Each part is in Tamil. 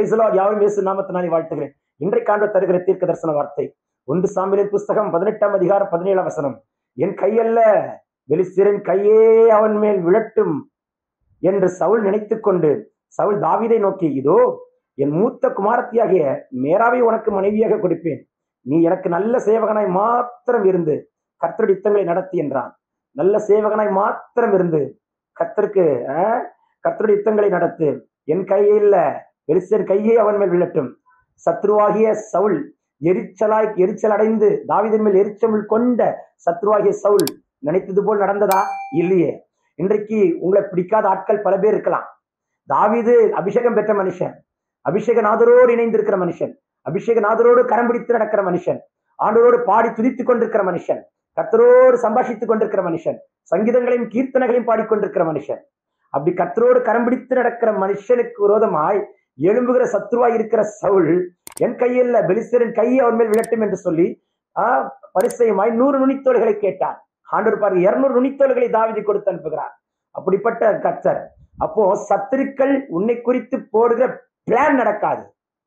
பிரைசலாட் யாரும் இயேசு நாமத்தினாலே வாழ்த்துகிறேன் இன்றைக்காண்டு தருகிற தீர்க்க தரிசன வார்த்தை ஒன்று சாம்பியலின் புஸ்தகம் பதினெட்டாம் அதிகாரம் பதினேழாம் வசனம் என் கையல்ல பெலிஸ்தரின் கையே அவன் மேல் விழட்டும் என்று சவுல் நினைத்துக் கொண்டு சவுல் தாவீதை நோக்கி இதோ என் மூத்த குமாரத்தியாகிய மேராவை உனக்கு மனைவியாக கொடுப்பேன் நீ எனக்கு நல்ல சேவகனாய் மாத்திரம் இருந்து கர்த்தருடைய யுத்தங்களை நடத்தி என்றான் நல்ல சேவகனாய் மாத்திரம் இருந்து கர்த்தருக்கு ஆஹ், கர்த்தருடைய யுத்தங்களை நடத்து என் கையில் பெலிஸ்தர் கையே அவன் மேல் விழட்டும் சத்ருவாகிய சவுல் எரிச்சலாய் எரிச்சல் அடைந்து தாவீதின் மேல் எரிச்சல் கொண்ட சத்ருவாகிய சவுல் நினைத்தது போல் நடந்ததா இல்லையே இன்றைக்கு உங்களை பிடிக்காத ஆட்கள் பல பேர் இருக்கலாம் தாவீது அபிஷேகம் பெற்ற மனுஷன் அபிஷேகநாதரோடு இணைந்திருக்கிற மனுஷன் அபிஷேகநாதரோடு கரம் பிடித்து நடக்கிற மனுஷன் ஆண்டவரோடு பாடி துதித்துக் கொண்டிருக்கிற மனுஷன் கர்த்தரோடு சம்பாஷித்துக் கொண்டிருக்கிற மனுஷன் சங்கீதங்களையும் கீர்த்தனைகளையும் பாடிக்கொண்டிருக்கிற மனுஷன் அப்படி கர்த்தரோடு கரம் பிடித்து நடக்கிற மனுஷனுக்கு விரோதமாய் எழும்புகிற சத்ருவாய் இருக்கிற சவுல் என் கையில் பெலிஸ்தரின் கையை அவன் மேல் விழட்டும் என்று சொல்லி ஆஹ் பரிசயமாய் நூறு நுனித்தோள்களை கேட்டான் ஆண்டவர் பாருங்க இருநூறு நுனித்தோள்களை தாவிதி கொடுத்து அனுப்புகிறார் அப்படிப்பட்ட கர்த்தர் அப்போ சத்துருக்கள் உன்னை குறித்து போடுகிற பிளான் நடக்காது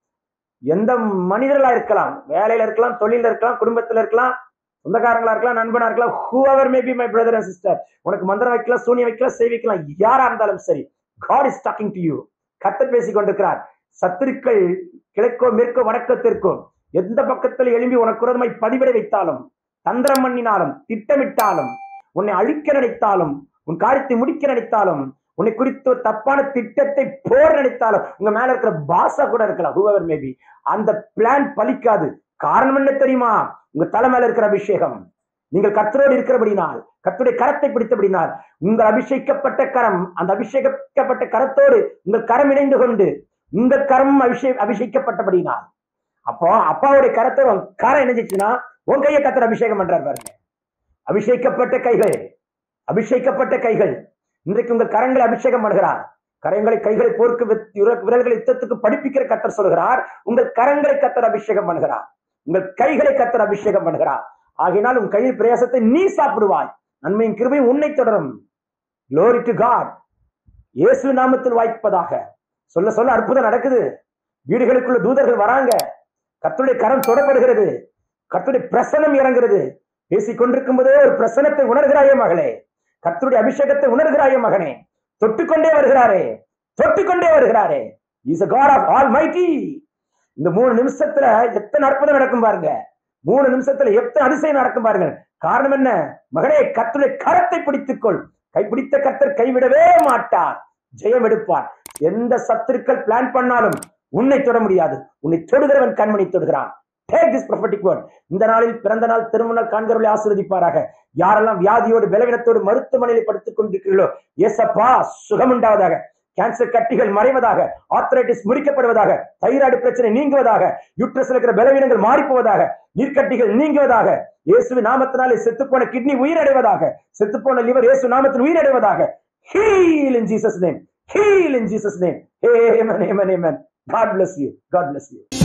எந்த மனிதர்களா இருக்கலாம் வேலையில இருக்கலாம் தொழில இருக்கலாம் குடும்பத்துல இருக்கலாம் சொந்தக்காரங்களா இருக்கலாம் நண்பனா இருக்கலாம் whoever may be my brother and sister உனக்கு மந்திரம் வைக்கலாம் சூனியம் வைக்கலாம் செய் வைக்கலாம் யாரா இருந்தாலும் சரி God is talking to you கத்தர் பேசிக் கொண்டிருக்கிறார் சத்துருக்கள் கிழக்கோ மேற்கோ வடக்கோ தெற்கோ எந்த பக்கத்தில் எழும்பி உனக்கு விரோதமாய் பதிவிட வைத்தாலும் தந்திரம் பண்ணினாலும் திட்டமிட்டாலும் உன்னை அழிக்க நினைத்தாலும் உன் காரியத்தை முடிக்க நினைத்தாலும் உன்னை குறித்து ஒரு தப்பான திட்டத்தை போர் நினைத்தாலும் உங்க மேல இருக்கிற பாசா கூட இருக்கலாம் ஹூவர் மேபி அந்த பிளான் பலிக்காது காரணம் என்ன தெரியுமா உங்க தலை மேல இருக்கிற அபிஷேகம் நீங்கள் கர்த்தரோடு இருக்கிறபடினால் கர்த்தருடைய கரத்தை பிடித்தபடினால் உங்கள் அபிஷேகிக்கப்பட்ட கரம் அந்த அபிஷேகிக்கப்பட்ட கரத்தோடு உங்கள் கரம் இணைந்து கொண்டு உங்கள் கரம் அபிஷே அபிஷேகிக்கப்பட்டபடினால் அப்போ அப்பாவுடைய கரத்தோடு உன் கரம் இணைஞ்சிச்சுன்னா உன் கையை கத்தர் அபிஷேகம் பண்றாரு பாருங்க அபிஷேகிக்கப்பட்ட கைகள் அபிஷேகிக்கப்பட்ட கைகள் இன்றைக்கு உங்கள் கரங்களை அபிஷேகம் பண்ணுகிறார் கரங்களை கைகளை போர்க்கு வித்- விர- விரல்களை யுத்தத்துக்கு படிப்பிக்கிற கத்தர் சொல்கிறார் உங்கள் கரங்களை கத்தர் அபிஷேகம் பண்ணுகிறார் உங்கள் கைகளை கத்தர் அபிஷேகம் பண்ணுகிறார் ஆகையினால் உன் கையில் பிரயாசத்தை நீ சாப்பிடுவாய் நன்மையின் கிருபையும் உன்னை தொடரும் glory to காட் இயேசு நாமத்தில் வாய்ப்பதாக சொல்ல சொல்ல அற்புதம் நடக்குது வீடுகளுக்குள்ள தூதர்கள் வராங்க கர்த்தருடைய கரம் தொடப்படுகிறது கர்த்தருடைய பிரசனம் இறங்குறது பேசிக் கொண்டிருக்கும் போதே ஒரு பிரசனத்தை உணர்கிறாயே மகளே கர்த்தருடைய அபிஷேகத்தை உணர்கிறாயே மகனே தொட்டுக்கொண்டே வருகிறாரே தொட்டுக்கொண்டே வருகிறாரே is a god of almighty இந்த மூணு நிமிஷத்துல எத்தனை அற்புதம் நடக்கும் பாருங்க மூணு நிமிஷத்துல எத்தனை அதிசயம் நடக்கும் பாருங்க காரணம் என்ன மகனே கர்த்தருடைய கரத்தை பிடித்துக்கொள் கைப்பிடித்த கர்த்தர் கைவிடவே மாட்டார் ஜெயம் எடுப்பார் எந்த சத்துருக்கள் பிளான் பண்ணாலும் உன்னை தொட முடியாது உன்னை தொடுகிறவன் கண்மணி தொடுகிறான் டேக் திஸ் prophetic word இந்த நாளில் பிறந்த நாள் திருமணம் காண்கிறவர்களை ஆசீர்வதிப்பாராக யாரெல்லாம் வியாதியோடு பலவீனத்தோடு மருத்துவமனையில் படுத்துக் கொண்டிருக்கிறீர்களோ ஏசப்பா சுகம் உண்டாவதாக கேன்சர் கட்டிகள் மறைவதாக ஆர்த்தரைட்டிஸ் முறிக்கப்படுவதாக தைராய்டு பிரச்சனை நீங்குவதாக யூட்ரஸ்ல இருக்கிற பலவீனங்கள் மாறி போவதாக நீர்க்கட்டிகள் நீங்குவதாக இயேசுவின் நாமத்தினாலே செத்துப்போன கிட்னி உயிரடைவதாக செத்துப்போன லிவர் இயேசு நாமத்தில் உயிரடைவதாக heal in Jesus name heal in Jesus name amen amen amen god bless you god bless you